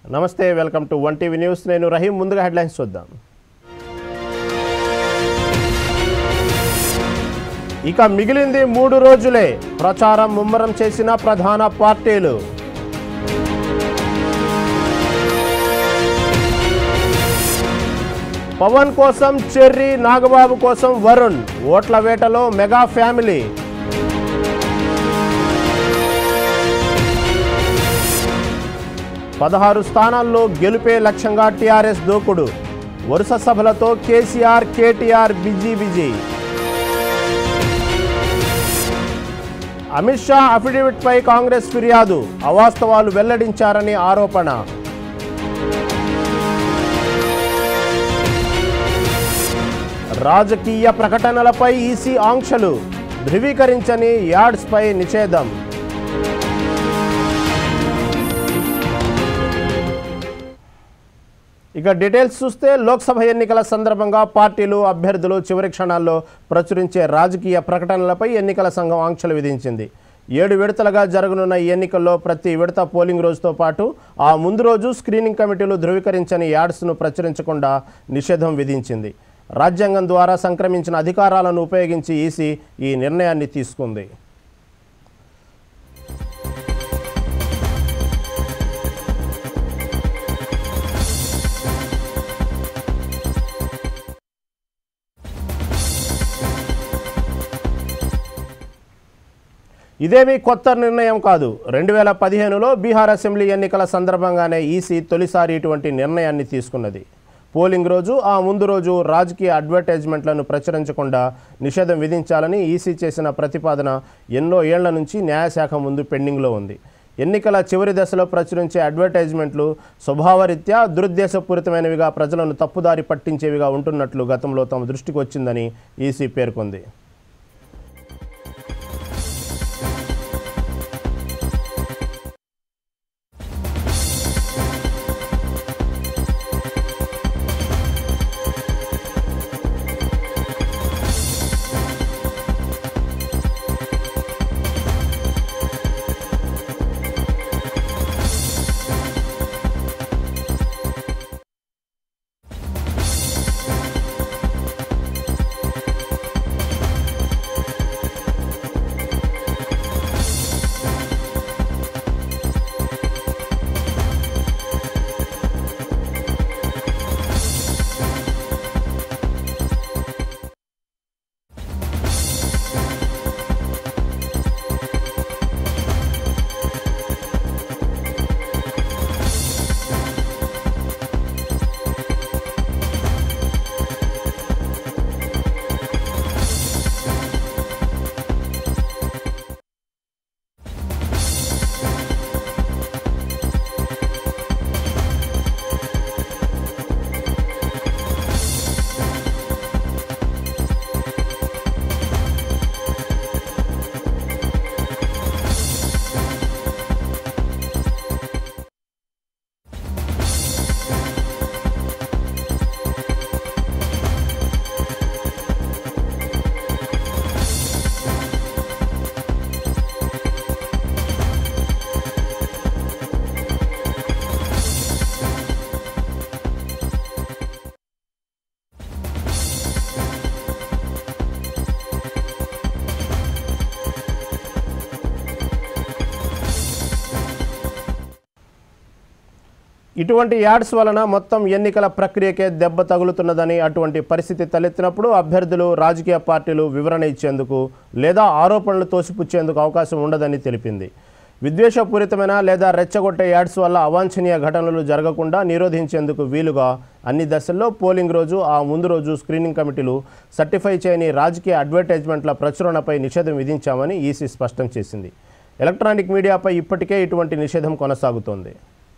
నమస్తే welcome to one TV news నేను రహీం ముందుగా హెడ్లైన్స్ చూద్దాం ఇక మిగిలింది మూడు రోజులే ప్రచారం ముమ్మరం చేసిన ప్రధాన పార్టీలు పవన్ కోసం చెర్రీ నాగబాబు కోసం వరుణ్ ఓట్ల వేటలో మెగా ఫ్యామిలీ పదహారు స్థానాల్లో గెలుపే లక్ష్యంగా టీఆర్ఎస్ దూకుడు వరుస సభలతో KCR KTR busy busy Amit Shah అఫిడవిట్పై కాంగ్రెస్ ఫిర్యాదు అవాస్తవాలు వెల్లడించారని ఆరోపణ రాజకీయ ప్రకటనలపై ఈసీ ఆంక్షలు ధృవీకరించని యార్డ్స్పై నిషేధం ఇక డీటెయిల్స్ చూస్తే లోక్సభ ఎన్నికల సందర్భంగా పార్టీలు అభ్యర్థులు చివరి క్షణాల్లో ప్రచురించే రాజకీయ ప్రకటనలపై ఎన్నికల సంఘం ఆంక్షలు విధించింది ఏడు విడతలుగా జరగనున్న ఈ ఎన్నికల్లో ప్రతి విడత పోలింగ్ రోజుతో పాటు ఆ ముందు రోజు స్క్రీనింగ్ కమిటీలు ధృవీకరించని యాడ్స్ను ప్రచురించకుండా నిషేధం విధించింది రాజ్యాంగం ద్వారా సంక్రమించిన అధికారాలను ఉపయోగించి ఈసీ ఈ నిర్ణయాన్ని తీసుకుంది ఇదేమీ కొత్త నిర్ణయం కాదు రెండు వేల పదిహేనులో బీహార్ అసెంబ్లీ ఎన్నికల సందర్భంగానే ఈసీ తొలిసారి ఇటువంటి నిర్ణయాన్ని తీసుకున్నది పోలింగ్ రోజు ఆ ముందు రోజు రాజకీయ అడ్వర్టైజ్మెంట్లను ప్రచురించకుండా నిషేధం విధించాలని ఈసీ చేసిన ప్రతిపాదన ఎన్నో ఏళ్ల నుంచి న్యాయశాఖ ముందు పెండింగ్లో ఉంది ఎన్నికల చివరి దశలో ప్రచురించే అడ్వర్టైజ్మెంట్లు స్వభావరీత్యా దురుద్దేశపూరితమైనవిగా ప్రజలను తప్పుదారి పట్టించేవిగా ఉంటున్నట్లు గతంలో తమ దృష్టికి వచ్చిందని ఈసీ పేర్కొంది ఇటువంటి యాడ్స్ వలన మొత్తం ఎన్నికల ప్రక్రియకే దెబ్బ తగులుతున్నదని అటువంటి పరిస్థితి తలెత్తినప్పుడు అభ్యర్థులు రాజకీయ పార్టీలు వివరణ ఇచ్చేందుకు లేదా ఆరోపణలు తోసిపుచ్చేందుకు అవకాశం ఉండదని తెలిపింది విద్వేషపూరితమైన లేదా రెచ్చగొట్టే యాడ్స్ వల్ల అవాంఛనీయ ఘటనలు జరగకుండా నిరోధించేందుకు వీలుగా అన్ని దశల్లో పోలింగ్ రోజు ఆ ముందు రోజు స్క్రీనింగ్ కమిటీలు సర్టిఫై చేయని రాజకీయ అడ్వర్టైజ్మెంట్ల ప్రచురణపై నిషేధం విధించామని ఈసీ స్పష్టం చేసింది ఎలక్ట్రానిక్ మీడియాపై ఇప్పటికే ఇటువంటి నిషేధం కొనసాగుతోంది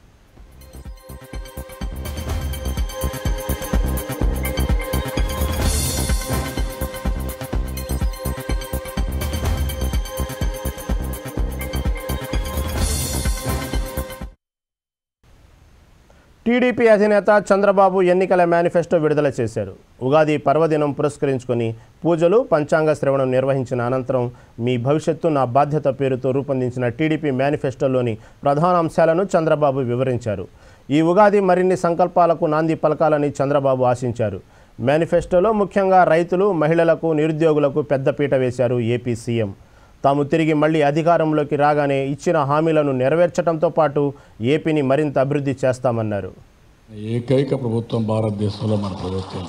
టీడీపీ అధినేత చంద్రబాబు ఎన్నికల మేనిఫెస్టో విడుదల చేశారు ఉగాది పర్వదినం పురస్కరించుకొని పూజలు పంచాంగ శ్రవణం నిర్వహించిన అనంతరం మీ భవిష్యత్తు నా బాధ్యత పేరుతో రూపొందించిన టీడీపీ మేనిఫెస్టోలోని ప్రధాన అంశాలను చంద్రబాబు వివరించారు ఈ ఉగాది మరిన్ని సంకల్పాలకు నాంది పలకాలని చంద్రబాబు ఆశించారు మేనిఫెస్టోలో ముఖ్యంగా రైతులు మహిళలకు నిరుద్యోగులకు పెద్దపీట వేశారు ఏపీ సీఎం తాము తిరిగి మళ్ళీ అధికారంలోకి రాగానే ఇచ్చిన హామీలను నెరవేర్చడంతో పాటు ఏపీని మరింత అభివృద్ధి చేస్తామన్నారు ఏకైక ప్రభుత్వం భారతదేశంలో మన ప్రభుత్వం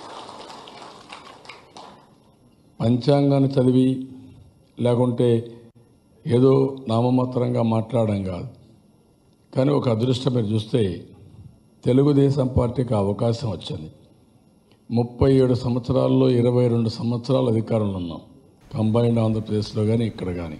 పంచాంగాన్ని చదివి లేకుంటే ఏదో నామమాత్రంగా మాట్లాడడం కాదు కానీ ఒక అదృష్టం మీరు చూస్తే తెలుగుదేశం పార్టీకి అవకాశం వచ్చింది ముప్పై ఏడు సంవత్సరాల్లో ఇరవై రెండు సంవత్సరాలు అధికారంలో ఉన్నాం కంబైన్డ్ ఆంధ్రప్రదేశ్లో కానీ ఇక్కడ కానీ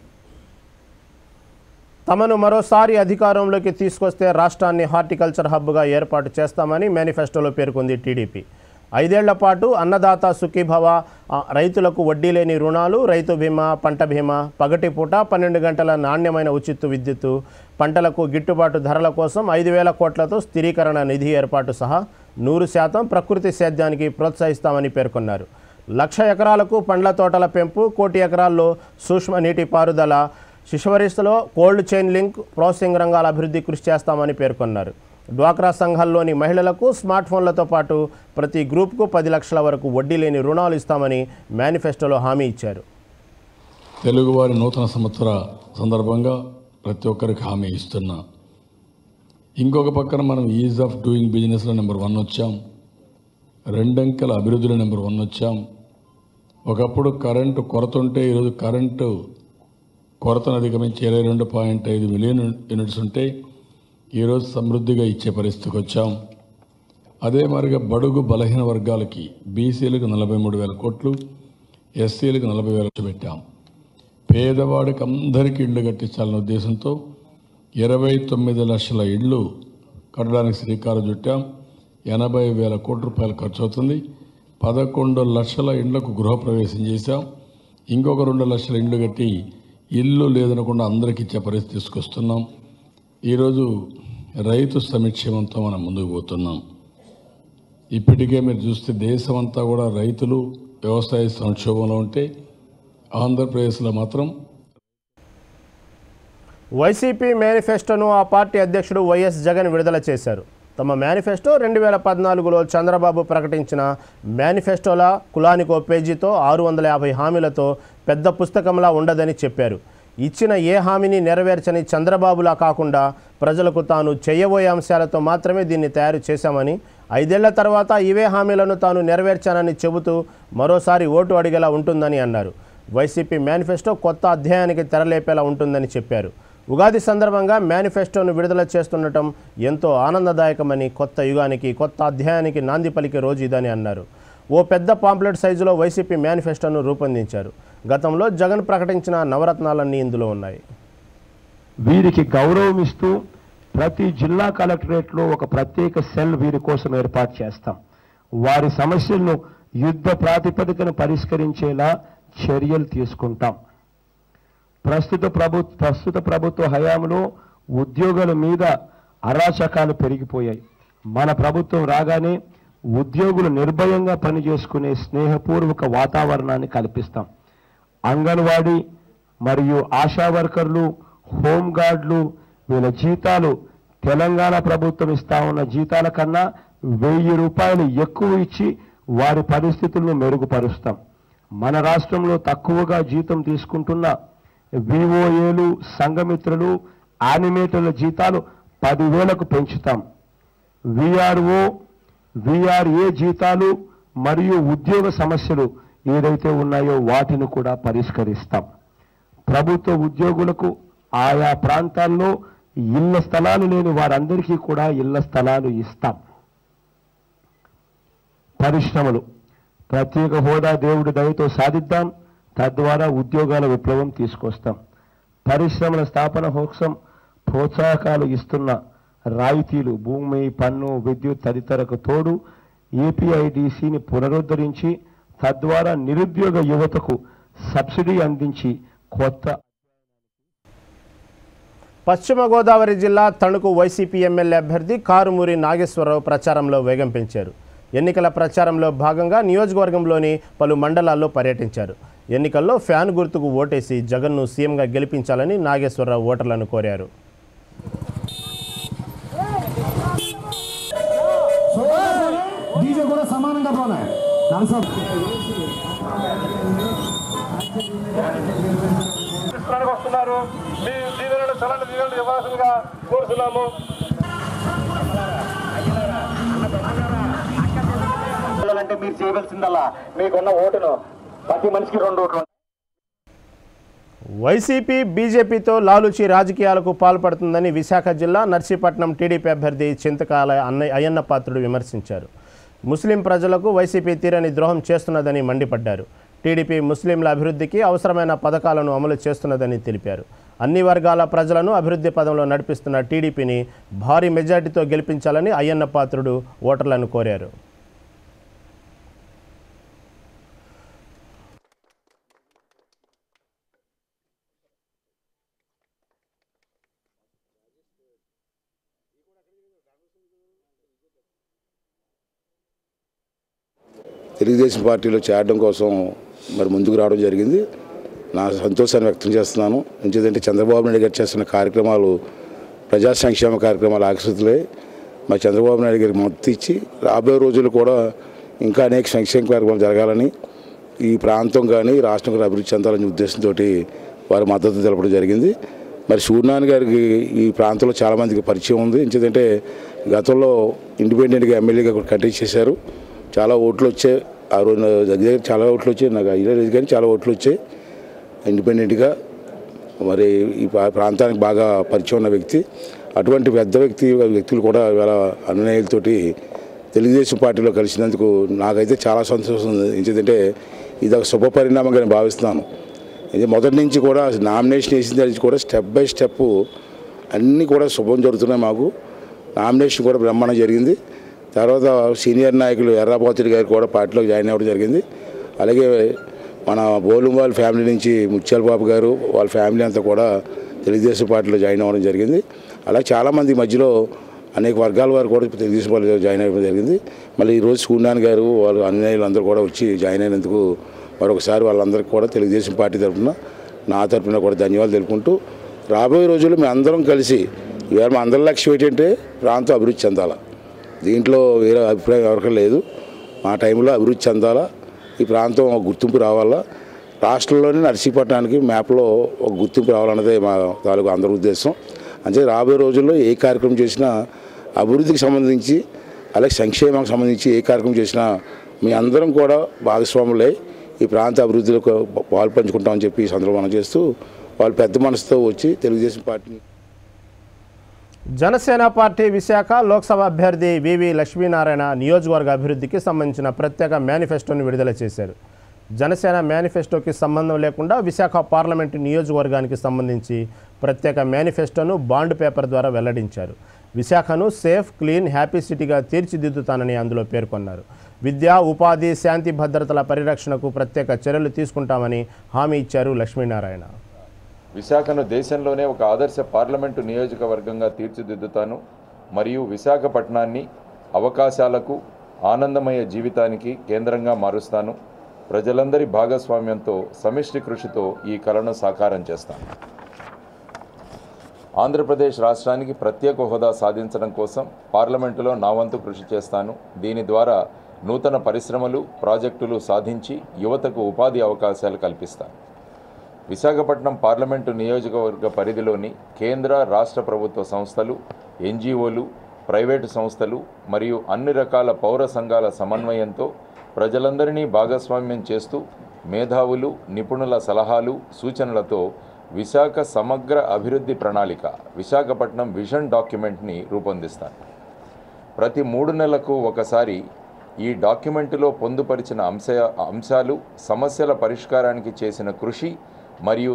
తమను మరోసారి అధికారంలోకి తీసుకొస్తే రాష్ట్రాన్ని హార్టికల్చర్ హబ్గా ఏర్పాటు చేస్తామని మేనిఫెస్టోలో పేర్కొంది టీడీపీ ఐదేళ్ల పాటు అన్నదాత సుఖీభవ ఆ, రైతులకు వడ్డీ లేని రుణాలు రైతు బీమా పంట బీమా పగటిపూట పన్నెండు గంటల నాణ్యమైన ఉచిత విద్యుత్తు పంటలకు గిట్టుబాటు ధరల కోసం ఐదు వేల కోట్లతో స్థిరీకరణ నిధి ఏర్పాటు సహా నూరు శాతం ప్రకృతి సేద్యానికి ప్రోత్సహిస్తామని పేర్కొన్నారు లక్ష ఎకరాలకు పండ్ల తోటల పెంపు కోటి ఎకరాల్లో సూక్ష్మ నీటి పారుదల శిశువరిస్తలో కోల్డ్ చైన్ లింక్ ప్రాసెసింగ్ రంగాల అభివృద్ధి కృషి చేస్తామని పేర్కొన్నారు డ్వాక్రా సంఘాల్లోని మహిళలకు స్మార్ట్ ఫోన్లతో పాటు ప్రతి గ్రూప్కు పది లక్షల వరకు వడ్డీ లేని రుణాలు ఇస్తామని మేనిఫెస్టోలో హామీ ఇచ్చారు తెలుగువారి నూతన సంవత్సర సందర్భంగా ప్రతి ఒక్కరికి హామీ ఇస్తున్నా ఇంకొక పక్కన మనం ఈజ్ ఆఫ్ డూయింగ్ బిజినెస్లో నెంబర్ వన్ వచ్చాం రెండంకెల అభివృద్ధిలో నెంబర్ వన్ వచ్చాం ఒకప్పుడు కరెంటు కొరత ఉంటే ఈరోజు కరెంటు కొరతను అధిగమించి ఇరవై రెండు పాయింట్ ఐదు మిలియన్ యూనిట్స్ ఉంటే ఈరోజు సమృద్ధిగా ఇచ్చే పరిస్థితికి వచ్చాం అదే మరిగా బడుగు బలహీన వర్గాలకి బీసీలకు నలభై మూడు వేల కోట్లు ఎస్సీలకు నలభై వేల కోట్లు పెట్టాం పేదవాడికి అందరికీ ఇళ్ళు కట్టించాలనే ఉద్దేశంతో ఇరవై తొమ్మిది లక్షల ఇళ్ళు కట్టడానికి శ్రీకారం చుట్టాం ఎనభై వేల కోట్ల రూపాయలు ఖర్చు అవుతుంది పదకొండు లక్షల ఇండ్లకు గృహప్రవేశం చేశాం ఇంకొక రెండు లక్షల ఇండ్లు కట్టి ఇల్లు లేదనకుండా అందరికీ ఇచ్చే పరిస్థితి తీసుకొస్తున్నాం ఈరోజు రైతు సంక్షేమంతో మనం ముందుకు పోతున్నాం ఇప్పటికే మీరు చూస్తే దేశం అంతా కూడా రైతులు వ్యవసాయ సంక్షోభంలో ఉంటే ఆంధ్రప్రదేశ్లో మాత్రం వైసీపీ మేనిఫెస్టోను ఆ పార్టీ అధ్యక్షుడు వైఎస్ జగన్ విడుదల చేశారు తమ మేనిఫెస్టో రెండు వేల పద్నాలుగులో చంద్రబాబు ప్రకటించిన మేనిఫెస్టోల కులానికో పేజీతో ఆరు వందల యాభై హామీలతో పెద్ద పుస్తకంలా ఉండదని చెప్పారు ఇచ్చిన ఏ హామీని నెరవేర్చని చంద్రబాబులా కాకుండా ప్రజలకు తాను చేయబోయే అంశాలతో మాత్రమే దీన్ని తయారు చేశామని ఐదేళ్ల తర్వాత ఇవే హామీలను తాను నెరవేర్చానని చెబుతూ మరోసారి ఓటు అడిగేలా ఉంటుందని అన్నారు వైసీపీ మేనిఫెస్టో కొత్త అధ్యాయానికి తెరలేపేలా ఉంటుందని చెప్పారు ఉగాది సందర్భంగా మేనిఫెస్టోను విడుదల చేస్తుండటం ఎంతో ఆనందదాయకమని కొత్త యుగానికి కొత్త అధ్యాయానికి నాంది పలికే రోజు ఇదని అన్నారు ఓ పెద్ద పాంప్లెట్ సైజులో వైసీపీ మేనిఫెస్టోను రూపొందించారు గతంలో జగన్ ప్రకటించిన నవరత్నాలన్నీ ఇందులో ఉన్నాయి వీరికి గౌరవం ఇస్తూ ప్రతి జిల్లా కలెక్టరేట్లో ఒక ప్రత్యేక సెల్ వీరి కోసం ఏర్పాటు చేస్తాం వారి సమస్యలను యుద్ధ ప్రాతిపదికన పరిష్కరించేలా చర్యలు తీసుకుంటాం ప్రస్తుత ప్రభు ప్రస్తుత ప్రభుత్వ హయాంలో ఉద్యోగుల మీద అరాచకాలు పెరిగిపోయాయి మన ప్రభుత్వం రాగానే ఉద్యోగులు నిర్భయంగా పనిచేసుకునే స్నేహపూర్వక వాతావరణాన్ని కల్పిస్తాం అంగన్వాడీ మరియు ఆశా వర్కర్లు హోంగార్డులు వీళ్ళ జీతాలు తెలంగాణ ప్రభుత్వం ఇస్తా ఉన్న జీతాల కన్నా వెయ్యి రూపాయలు ఎక్కువ ఇచ్చి వారి పరిస్థితులను మెరుగుపరుస్తాం మన రాష్ట్రంలో తక్కువగా జీతం తీసుకుంటున్న విఓఏలు సంఘమిత్రులు యానిమేటర్ల జీతాలు పదివేలకు పెంచుతాం విఆర్ఓ విఆర్ఏ జీతాలు మరియు ఉద్యోగ సమస్యలు ఏదైతే ఉన్నాయో వాటిని కూడా పరిష్కరిస్తాం ప్రభుత్వ ఉద్యోగులకు ఆయా ప్రాంతాల్లో ఇళ్ల స్థలాలు లేని వారందరికీ కూడా ఇళ్ల స్థలాలు ఇస్తాం పరిశ్రమలు ప్రత్యేక హోదా దేవుడి దయతో సాధిద్దాం తద్వారా ఉద్యోగాల విప్లవం తీసుకొస్తాం పరిశ్రమల స్థాపన కోసం ప్రోత్సాహకాలు ఇస్తున్న రాయితీలు భూమి పన్ను విద్యుత్ తదితరకు తోడు ఏపీఐడిసిని పునరుద్ధరించి తద్వారా నిరుద్యోగ యువతకు సబ్సిడీ అందించి కొత్త పశ్చిమ గోదావరి జిల్లా తణుకు వైసీపీ ఎమ్మెల్యే అభ్యర్థి కారుమూరి నాగేశ్వరరావు ప్రచారంలో వేగం పెంచారు ఎన్నికల ప్రచారంలో భాగంగా నియోజకవర్గంలోని పలు మండలాల్లో పర్యటించారు ఎన్నికల్లో ఫ్యాన్ గుర్తుకు ఓటేసి జగన్ను సీఎంగా గెలిపించాలని నాగేశ్వరరావు ఓటర్లను కోరారు కూడా సమానంగా పోనాయి నరసం వస్తున్నారు మీ దీవెనలు సలహా దీవెనలు ఇవ్వాల్సిందిగా కోరుతున్నాము అంటే మీరు చేయవలసిందల్లా మీకున్న ఓటును ప్రతి మనిషికి రెండు ఓట్లు వైసీపీ బీజేపీతో లాలూచి రాజకీయాలకు పాల్పడుతుందని విశాఖ జిల్లా నర్సీపట్నం టీడీపీ అభ్యర్థి చింతకాల అన్న అయ్యన్న పాత్రుడు విమర్శించారు ముస్లిం ప్రజలకు వైసీపీ తీరని ద్రోహం చేస్తున్నదని మండిపడ్డారు టీడీపీ ముస్లింల అభివృద్ధికి అవసరమైన పథకాలను అమలు చేస్తున్నదని తెలిపారు అన్ని వర్గాల ప్రజలను అభివృద్ధి పదంలో నడిపిస్తున్న టీడీపీని భారీ మెజార్టీతో గెలిపించాలని అయ్యన్న పాత్రుడు ఓటర్లను కోరారు తెలుగుదేశం పార్టీలో చేరడం కోసం మరి ముందుకు రావడం జరిగింది నా సంతోషాన్ని వ్యక్తం చేస్తున్నాను ఎందుకంటే చంద్రబాబు నాయుడు గారు చేస్తున్న కార్యక్రమాలు ప్రజా సంక్షేమ కార్యక్రమాలు ఆకర్షితులై మరి చంద్రబాబు నాయుడు గారికి మద్దతు ఇచ్చి రాబోయే రోజులు కూడా ఇంకా అనేక సంక్షేమ కార్యక్రమాలు జరగాలని ఈ ప్రాంతం కానీ రాష్ట్రం కానీ అభివృద్ధి చెందాలనే ఉద్దేశంతో వారి మద్దతు తెలపడం జరిగింది మరి సూర్యనారాయణ గారికి ఈ ప్రాంతంలో చాలామందికి పరిచయం ఉంది ఎందుకంటే గతంలో ఇండిపెండెంట్గా ఎమ్మెల్యేగా కూడా కంటెస్ట్ చేశారు చాలా ఓట్లు వచ్చాయి ఆ రోజు నా దగ్గర దగ్గర చాలా ఓట్లు వచ్చాయి నాకు ఐడియా లేదు కానీ చాలా ఓట్లు వచ్చాయి ఇండిపెండెంట్గా మరి ఈ ప్రా- ప్రాంతానికి బాగా పరిచయం ఉన్న వ్యక్తి అటువంటి పెద్ద వ్యక్తి వ్యక్తులు కూడా ఇవాళ అన్నయ్యలతోటి తెలుగుదేశం పార్టీలో కలిసినందుకు నాకైతే చాలా సంతోషం ఉంది ఎందుకంటే ఇది ఒక శుభ పరిణామంగా నేను భావిస్తున్నాను ఇది మొదటి నుంచి కూడా నామినేషన్ వేసిన దగ్గర నుంచి కూడా స్టెప్ బై స్టెప్ అన్నీ కూడా శుభం జరుగుతున్నాయి మాకు నామినేషన్ కూడా బ్రహ్మాండం జరిగింది తర్వాత సీనియర్ నాయకులు ఎర్రాపోతుడి గారు కూడా పార్టీలోకి జాయిన్ అవ్వడం జరిగింది అలాగే మన బోలుం వాళ్ళ ఫ్యామిలీ నుంచి ముత్యాల బాబు గారు వాళ్ళ ఫ్యామిలీ అంతా కూడా తెలుగుదేశం పార్టీలో జాయిన్ అవ్వడం జరిగింది అలా చాలామంది మధ్యలో అనేక వర్గాల వారు కూడా తెలుగుదేశం పార్టీలో జాయిన్ అవ్వడం జరిగింది మళ్ళీ ఈరోజు సూర్యనారాయణ గారు వాళ్ళ అన్నయ్యలు అందరూ కూడా వచ్చి జాయిన్ అయినందుకు మరొకసారి వాళ్ళందరికీ కూడా తెలుగుదేశం పార్టీ తరఫున నా తరఫున కూడా ధన్యవాదాలు తెలుపుకుంటూ రాబోయే రోజుల్లో మేము అందరం కలిసి ఇవాళ మా అందరి లక్ష్యం ఏంటంటే ప్రాంతం అభివృద్ధి చెందాలా దీంట్లో వేరే అభిప్రాయం ఎవరికీ లేదు మా టైంలో అభివృద్ధి చెందాలా ఈ ప్రాంతం ఒక గుర్తింపు రావాలా రాష్ట్రంలోని నర్సీపట్నానికి మ్యాప్లో ఒక గుర్తింపు రావాలన్నదే మా తాలూకు అందరి ఉద్దేశం అంటే రాబోయే రోజుల్లో ఏ కార్యక్రమం చేసినా అభివృద్ధికి సంబంధించి అలాగే సంక్షేమానికి సంబంధించి ఏ కార్యక్రమం చేసినా మీ అందరం కూడా భాగస్వాములై ఈ ప్రాంత అభివృద్ధిలో పాలు పంచుకుంటామని చెప్పి ఈ సందర్భం చేస్తూ వాళ్ళు పెద్ద మనసుతో వచ్చి తెలుగుదేశం పార్టీని జనసేన పార్టీ విశాఖ లోక్సభ అభ్యర్థి వివి లక్ష్మీనారాయణ నియోజకవర్గ అభివృద్ధికి సంబంధించిన ప్రత్యేక మేనిఫెస్టోని విడుదల చేశారు జనసేన మేనిఫెస్టోకి సంబంధం లేకుండా విశాఖ పార్లమెంటు నియోజకవర్గానికి సంబంధించి ప్రత్యేక మేనిఫెస్టోను బాండ్ పేపర్ ద్వారా వెల్లడించారు విశాఖను సేఫ్ క్లీన్ హ్యాపీ సిటీగా తీర్చిదిద్దుతానని అందులో పేర్కొన్నారు విద్య ఉపాధి శాంతి భద్రతల పరిరక్షణకు ప్రత్యేక చర్యలు తీసుకుంటామని హామీ ఇచ్చారు లక్ష్మీనారాయణ విశాఖను దేశంలోనే ఒక ఆదర్శ పార్లమెంటు నియోజకవర్గంగా తీర్చిదిద్దుతాను మరియు విశాఖపట్నాన్ని అవకాశాలకు ఆనందమయ జీవితానికి కేంద్రంగా మారుస్తాను ప్రజలందరి భాగస్వామ్యంతో సమిష్టి కృషితో ఈ కలను సాకారం చేస్తాను ఆంధ్రప్రదేశ్ రాష్ట్రానికి ప్రత్యేక హోదా సాధించడం కోసం పార్లమెంటులో నా వంతు కృషి చేస్తాను దీని ద్వారా నూతన పరిశ్రమలు ప్రాజెక్టులు సాధించి యువతకు ఉపాధి అవకాశాలు కల్పిస్తాను విశాఖపట్నం పార్లమెంటు నియోజకవర్గ పరిధిలోని కేంద్ర రాష్ట్ర ప్రభుత్వ సంస్థలు ఎన్జిఓలు ప్రైవేటు సంస్థలు మరియు అన్ని రకాల పౌర సంఘాల సమన్వయంతో ప్రజలందరినీ భాగస్వామ్యం చేస్తూ మేధావులు నిపుణుల సలహాలు సూచనలతో విశాఖ సమగ్ర అభివృద్ధి ప్రణాళిక విశాఖపట్నం విజన్ డాక్యుమెంట్ని రూపొందిస్తాను ప్రతి మూడు నెలలకు ఒకసారి ఈ డాక్యుమెంటులో పొందుపరిచిన అంశ అంశాలు సమస్యల పరిష్కారానికి చేసిన కృషి మరియు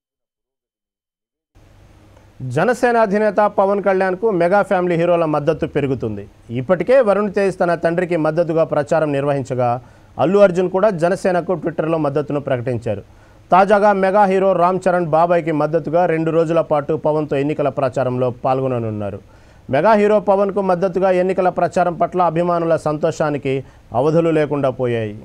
జనసేన అధినేత పవన్ కళ్యాణ్కు మెగా ఫ్యామిలీ హీరోల మద్దతు పెరుగుతుంది ఇప్పటికే వరుణ్ తేజ్ తన తండ్రికి మద్దతుగా ప్రచారం నిర్వహించగా అల్లు అర్జున్ కూడా జనసేనకు ట్విట్టర్లో మద్దతును ప్రకటించారు తాజాగా మెగా హీరో రామ్ చరణ్ బాబాయ్కి మద్దతుగా రెండు రోజుల పాటు పవన్తో ఎన్నికల ప్రచారంలో పాల్గొననున్నారు మెగా హీరో పవన్కు మద్దతుగా ఎన్నికల ప్రచారం పట్ల అభిమానుల సంతోషానికి అవధులు లేకుండా పోయాయి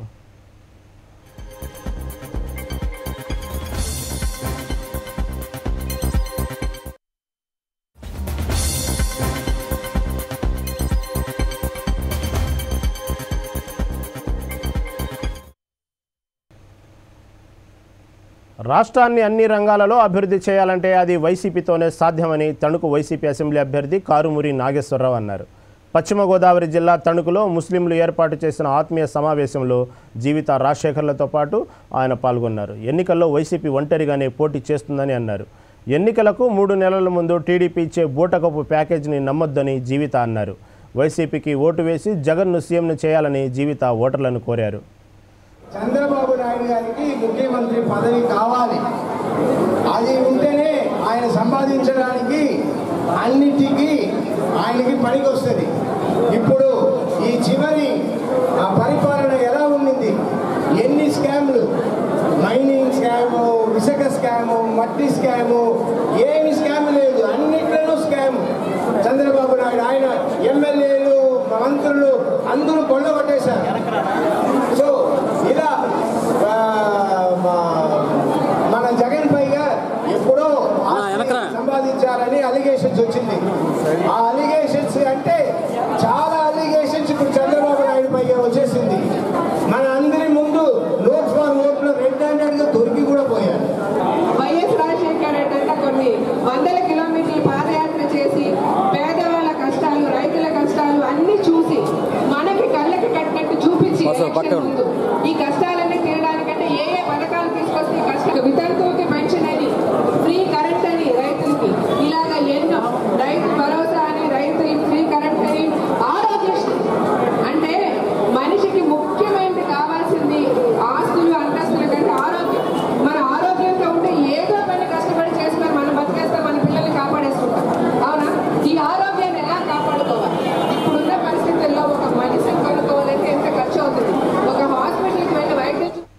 రాష్ట్రాన్ని అన్ని రంగాలలో అభివృద్ధి చేయాలంటే అది వైసీపీతోనే సాధ్యమని తణుకు వైసీపీ అసెంబ్లీ అభ్యర్థి కారుమూరి నాగేశ్వరరావు అన్నారు పశ్చిమ గోదావరి జిల్లా తణుకులో ముస్లింలు ఏర్పాటు చేసిన ఆత్మీయ సమావేశంలో జీవిత రాజశేఖర్లతో పాటు ఆయన పాల్గొన్నారు ఎన్నికల్లో వైసీపీ ఒంటరిగానే పోటీ చేస్తుందని అన్నారు ఎన్నికలకు మూడు నెలల ముందు టీడీపీ ఇచ్చే బూటకపు ప్యాకేజీని నమ్మొద్దని జీవిత అన్నారు వైసీపీకి ఓటు వేసి జగన్ను సీఎంను చేయాలని జీవిత ఓటర్లను కోరారు చంద్రబాబు నాయుడు గారికి ముఖ్యమంత్రి పదవి కావాలి అది ఉంటేనే ఆయన సంపాదించడానికి అన్నిటికీ ఆయనకి పనికి వస్తుంది ఇప్పుడు ఈ చివరి ఆ పరిపాలన ఎలా ఉండింది ఎన్ని స్కామ్లు మైనింగ్ స్కాము ఇసుక స్కాము మట్టి స్కాము ఏమి స్కామ్ లేదు అన్నిట్లోనూ స్కామ్ చంద్రబాబు నాయుడు ఆయన ఎమ్మెల్యేలు మంత్రులు అందరూ కొల్లగొట్టేశారు సో ఇలా ఆ, మా- మన జగన్ పైగా ఎప్పుడో ఆస్తి సంపాదించాలని అలిగేషన్స్ వచ్చింది ఆ అలిగేషన్స్ అంటే చాలా అలిగేషన్స్ ఇప్పుడు చంద్రబాబు నాయుడు పైగా వచ్చేసింది మన అందరి ముందు నోట్ ఫర్ నోట్లో రెడ్ హ్యాండెడ్ గా దొరికి కూడా పోయారు వైఎస్ రాజశేఖర్ రెడ్డి అంతా కొన్ని వందల కిలోమీటర్లు పాదయాత్ర చేసి పేదవాళ్ళ కష్టాలు రైతుల కష్టాలు అన్ని చూసి మనకి కళ్ళకి కట్టినట్టు చూపించి ఎలక్షన్ ముందు ఈ కష్టాలన్నీ తీరడానికంటే ఏ ఏ పథకాలు తీసుకొస్తే ఈ కష్టాలు వితంతువుకి పెన్షన్ అని ఫ్రీ కరెంట్ అని రైతులకి ఇలాగ ఎన్నో రైతు భరోసా అని రైతులకి ఫ్రీ కరెంట్ అని ఆరోగ్యశ్రీ అంటే మనిషికి ముఖ్యమైనది కావాల్సింది ఆస్తులు అంతస్తుల కంటే ఆరోగ్యం మన ఆరోగ్యంగా ఉంటే ఏదో పని కష్టపడి చేసుకొని మనం బతికేస్తాం మన పిల్లల్ని కాపాడేసుకుంటాం అవునా ఈ ఆరోగ్యాన్ని ఎలా కాపాడుకోవాలి ఇప్పుడున్న పరిస్థితుల్లో ఒక మనిషిని కొనుక్కోవాలంటే ఎంత ఖర్చు అవుతుంది ఒక హాస్పిటల్కి వెళ్ళి వైద్యం చే-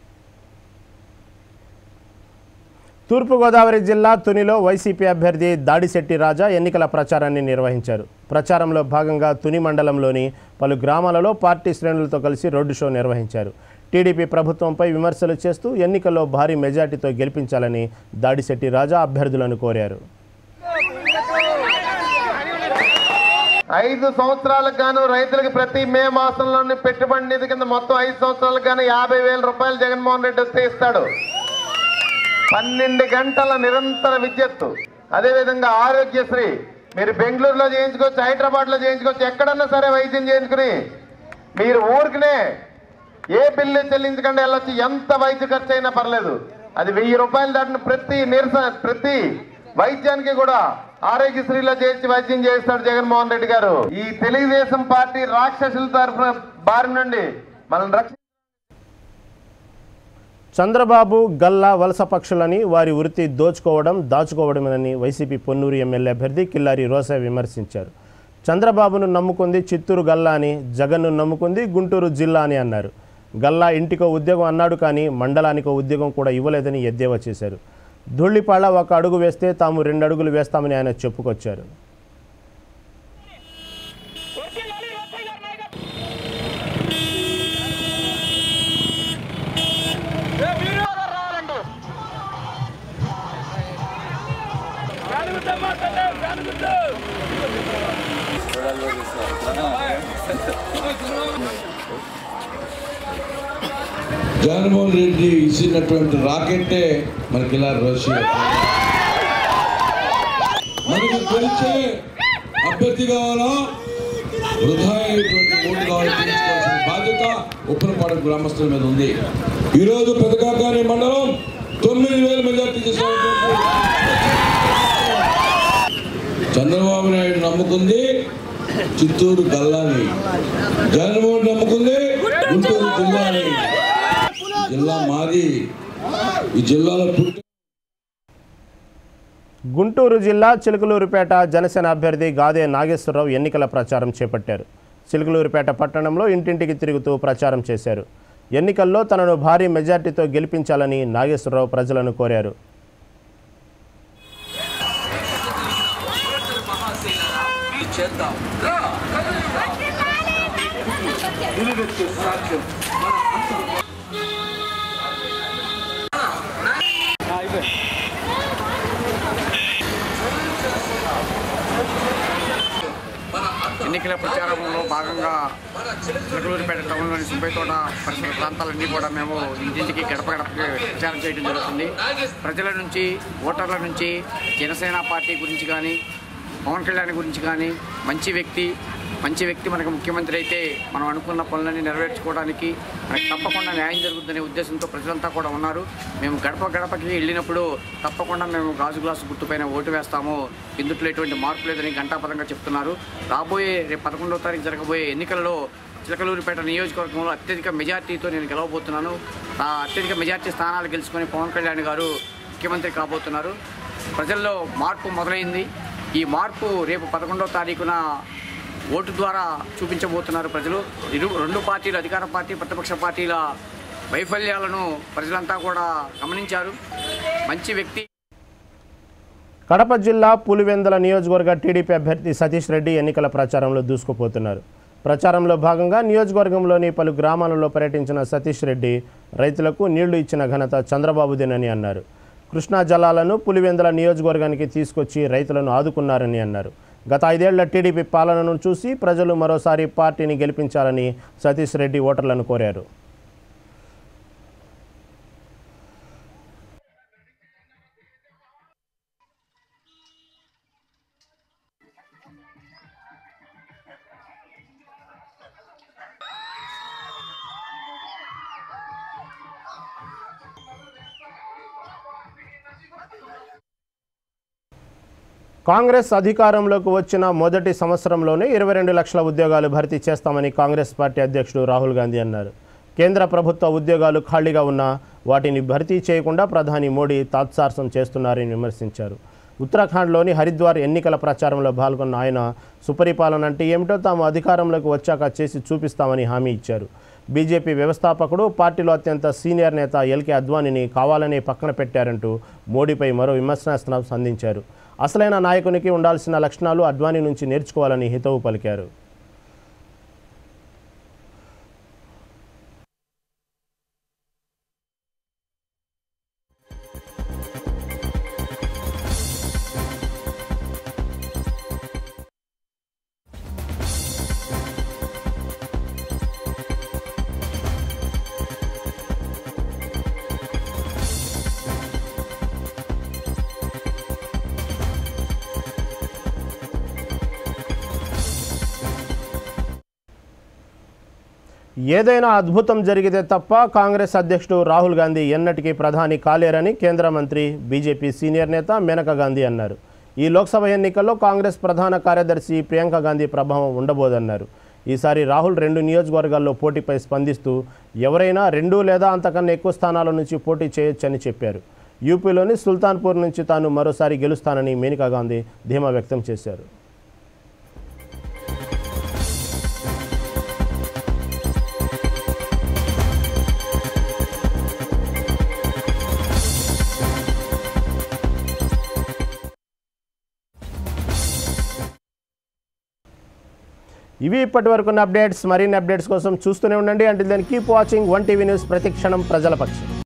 తూర్పుగోదావరి జిల్లా తునిలో వైసీపీ అభ్యర్థి దాడిశెట్టి రాజా ఎన్నికల ప్రచారాన్ని నిర్వహించారు ప్రచారంలో భాగంగా తుని మండలంలోని పలు గ్రామాలలో పార్టీ శ్రేణులతో కలిసి రోడ్డు షో నిర్వహించారు టీడీపీ ప్రభుత్వంపై విమర్శలు చేస్తూ ఎన్నికల్లో భారీ మెజార్టీతో గెలిపించాలని దాడిశెట్టి రాజా అభ్యర్థులను కోరారు ఐదు సంవత్సరాలకు గాను రైతులకు ప్రతి మే మాసంలోని పెట్టుబడి నిధి కింద మొత్తం ఐదు సంవత్సరాలకు గాను యాభై వేల రూపాయలు జగన్మోహన్ రెడ్డి వస్తే ఇస్తాడు పన్నెండు గంటల నిరంతర విద్యుత్తు అదేవిధంగా ఆరోగ్యశ్రీ మీరు బెంగళూరులో చేయించుకోవచ్చు హైదరాబాద్లో చేయించుకోవచ్చు ఎక్కడన్నా సరే వైద్యం చేయించుకుని మీరు ఊరికనే ఏ బిల్లు చెల్లించకుండా వెళ్ళొచ్చు ఎంత వైద్య ఖర్చు అయినా పర్లేదు అది వెయ్యి రూపాయలు దాటిన ప్రతి నిరసన ప్రతి వైద్యానికి కూడా ఆరోగ్యశ్రీలో చేర్చి వైద్యం చేస్తాడు జగన్మోహన్ రెడ్డి గారు ఈ తెలుగుదేశం పార్టీ రాక్షసుల తరఫున బారి నుండి మనల్ని రక్ష చంద్రబాబు గల్లా వలస పక్షులని వారి వృత్తి దోచుకోవడం దాచుకోవడమేనని వైసీపీ పొన్నూరు ఎమ్మెల్యే అభ్యర్థి కిల్లారి రోసా విమర్శించారు చంద్రబాబును నమ్ముకుంది చిత్తూరు గల్లా అని జగన్ను నమ్ముకుంది గుంటూరు జిల్లా అని అన్నారు గల్లా ఇంటికో ఉద్యోగం అన్నాడు కానీ మండలానికో ఉద్యోగం కూడా ఇవ్వలేదని ఎద్దేవా చేశారు ధూళిపాళ ఒక అడుగు వేస్తే తాము రెండు అడుగులు వేస్తామని ఆయన చెప్పుకొచ్చారు జగన్మోహన్ రెడ్డి ఇచ్చినటువంటి రాకెట్టే మనకి ఇలా రష్యా మనకు గెలిచే అభ్యర్థి కావాలా వృధా అయ్యేటువంటి ఓటు కావాలి తీర్చుకోవాల్సిన బాధ్యత ఉప్పనపాడు గ్రామస్తుల మీద ఉంది ఈరోజు పెదకాకాని మండలం తొమ్మిది వేల మెజార్టీ చేసినటువంటి చంద్రబాబు నాయుడు నమ్ముకుంది చిత్తూరు గల్లాని జగన్మోహన్ నమ్ముకుంది గుంటూరు జిల్లాని జిల్లా మాది ఈ జిల్లాలో పుట్టి గుంటూరు జిల్లా చిలుకలూరుపేట జనసేన అభ్యర్థి గాదే నాగేశ్వరరావు ఎన్నికల ప్రచారం చేపట్టారు చిలుకలూరుపేట పట్టణంలో ఇంటింటికి తిరుగుతూ ప్రచారం చేశారు ఎన్నికల్లో తనను భారీ మెజార్టీతో గెలిపించాలని నాగేశ్వరరావు ప్రజలను కోరారు ఎన్నికల ప్రచారంలో భాగంగా చిలకలూరిపేట టౌన్లోని సుబ్బయ్యతోట పరిసర ప్రాంతాలన్నీ కూడా మేము ఇంటింటికి గడప గడపకి ప్రచారం చేయడం జరుగుతుంది ప్రజల నుంచి ఓటర్ల నుంచి జనసేన పార్టీ గురించి కానీ పవన్ కళ్యాణ్ గురించి కానీ మంచి వ్యక్తి మంచి వ్యక్తి మనకు ముఖ్యమంత్రి అయితే మనం అనుకున్న పనులన్నీ నెరవేర్చుకోవడానికి మనకి తప్పకుండా న్యాయం జరుగుతుందనే ఉద్దేశంతో ప్రజలంతా కూడా ఉన్నారు మేము గడప గడపకి వెళ్ళినప్పుడు తప్పకుండా మేము గాజు గ్లాసు గుర్తుపైన ఓటు వేస్తాము ఇందుట్లో ఎటువంటి మార్పు లేదని ఘంటాపదంగా చెప్తున్నారు రాబోయే రేపు పదకొండవ తారీఖు జరగబోయే ఎన్నికలలో చిలకలూరిపేట నియోజకవర్గంలో అత్యధిక మెజార్టీతో నేను గెలవబోతున్నాను ఆ అత్యధిక మెజార్టీ స్థానాలు గెలుచుకొని పవన్ కళ్యాణ్ గారు ముఖ్యమంత్రి కాబోతున్నారు ప్రజల్లో మార్పు మొదలైంది ఈ మార్పు రేపు పదకొండవ తారీఖున ఓటు ద్వారా చూపించబోతున్నారు ప్రజలు ఇరు రెండు పార్టీలు అధికార పార్టీ ప్రతిపక్ష పార్టీల వైఫల్యాలను ప్రజలంతా కూడా గమనించారు మంచి వ్యక్తి కడప జిల్లా పులివెందుల నియోజకవర్గ టీడీపీ అభ్యర్థి సతీష్ రెడ్డి ఎన్నికల ప్రచారంలో దూసుకుపోతున్నారు ప్రచారంలో భాగంగా నియోజకవర్గంలోని పలు గ్రామాలలో పర్యటించిన సతీష్ రెడ్డి రైతులకు నీళ్లు ఇచ్చిన ఘనత చంద్రబాబుదేనని అన్నారు కృష్ణా జలాలను పులివెందుల నియోజకవర్గానికి తీసుకొచ్చి రైతులను ఆదుకున్నారని అన్నారు గత ఐదేళ్ల టీడీపీ పాలనను చూసి ప్రజలు మరోసారి పార్టీని గెలిపించాలని సతీష్ రెడ్డి ఓటర్లను కోరారు కాంగ్రెస్ అధికారంలోకి వచ్చిన మొదటి సంవత్సరంలోనే ఇరవై రెండు లక్షల ఉద్యోగాలు భర్తీ చేస్తామని కాంగ్రెస్ పార్టీ అధ్యక్షుడు రాహుల్ గాంధీ అన్నారు కేంద్ర ప్రభుత్వ ఉద్యోగాలు ఖాళీగా ఉన్నా వాటిని భర్తీ చేయకుండా ప్రధాని మోడీ తాత్సార్సం చేస్తున్నారని విమర్శించారు ఉత్తరాఖండ్లోని హరిద్వార్ ఎన్నికల ప్రచారంలో పాల్గొన్న ఆయన సుపరిపాలన అంటే ఏమిటో తాము అధికారంలోకి వచ్చాక చేసి చూపిస్తామని హామీ ఇచ్చారు బీజేపీ వ్యవస్థాపకుడు పార్టీలో అత్యంత సీనియర్ నేత ఎల్కే అద్వానీని కావాలనే పక్కన పెట్టారంటూ మోడీపై మరో విమర్శనాస్త్రం సంధించారు అసలైన నాయకునికి ఉండాల్సిన లక్షణాలు అద్వానీ నుంచి నేర్చుకోవాలని హితవు పలికారు ఏదైనా అద్భుతం జరిగితే తప్ప కాంగ్రెస్ అధ్యక్షుడు రాహుల్ గాంధీ ఎన్నటికీ ప్రధాని కాలేరని కేంద్ర మంత్రి బీజేపీ సీనియర్ నేత మేనకా గాంధీ అన్నారు ఈ లోక్సభ ఎన్నికల్లో కాంగ్రెస్ ప్రధాన కార్యదర్శి ప్రియాంక గాంధీ ప్రభావం ఉండబోదన్నారు ఈసారి రాహుల్ రెండు నియోజకవర్గాల్లో పోటీపై స్పందిస్తూ ఎవరైనా రెండు లేదా అంతకన్నా ఎక్కువ స్థానాల నుంచి పోటీ చేయొచ్చని చెప్పారు యూపీలోని సుల్తాన్పూర్ నుంచి తాను మరోసారి గెలుస్తానని మేనకా గాంధీ ధీమా వ్యక్తం చేశారు ఇవి ఇప్పటి వరకు అప్డేట్స్ మరిన్ని అప్డేట్స్ కోసం చూస్తూనే ఉండండి అంటే దాన్ని keep watching one TV news ప్రతి క్షణం ప్రజల పక్షం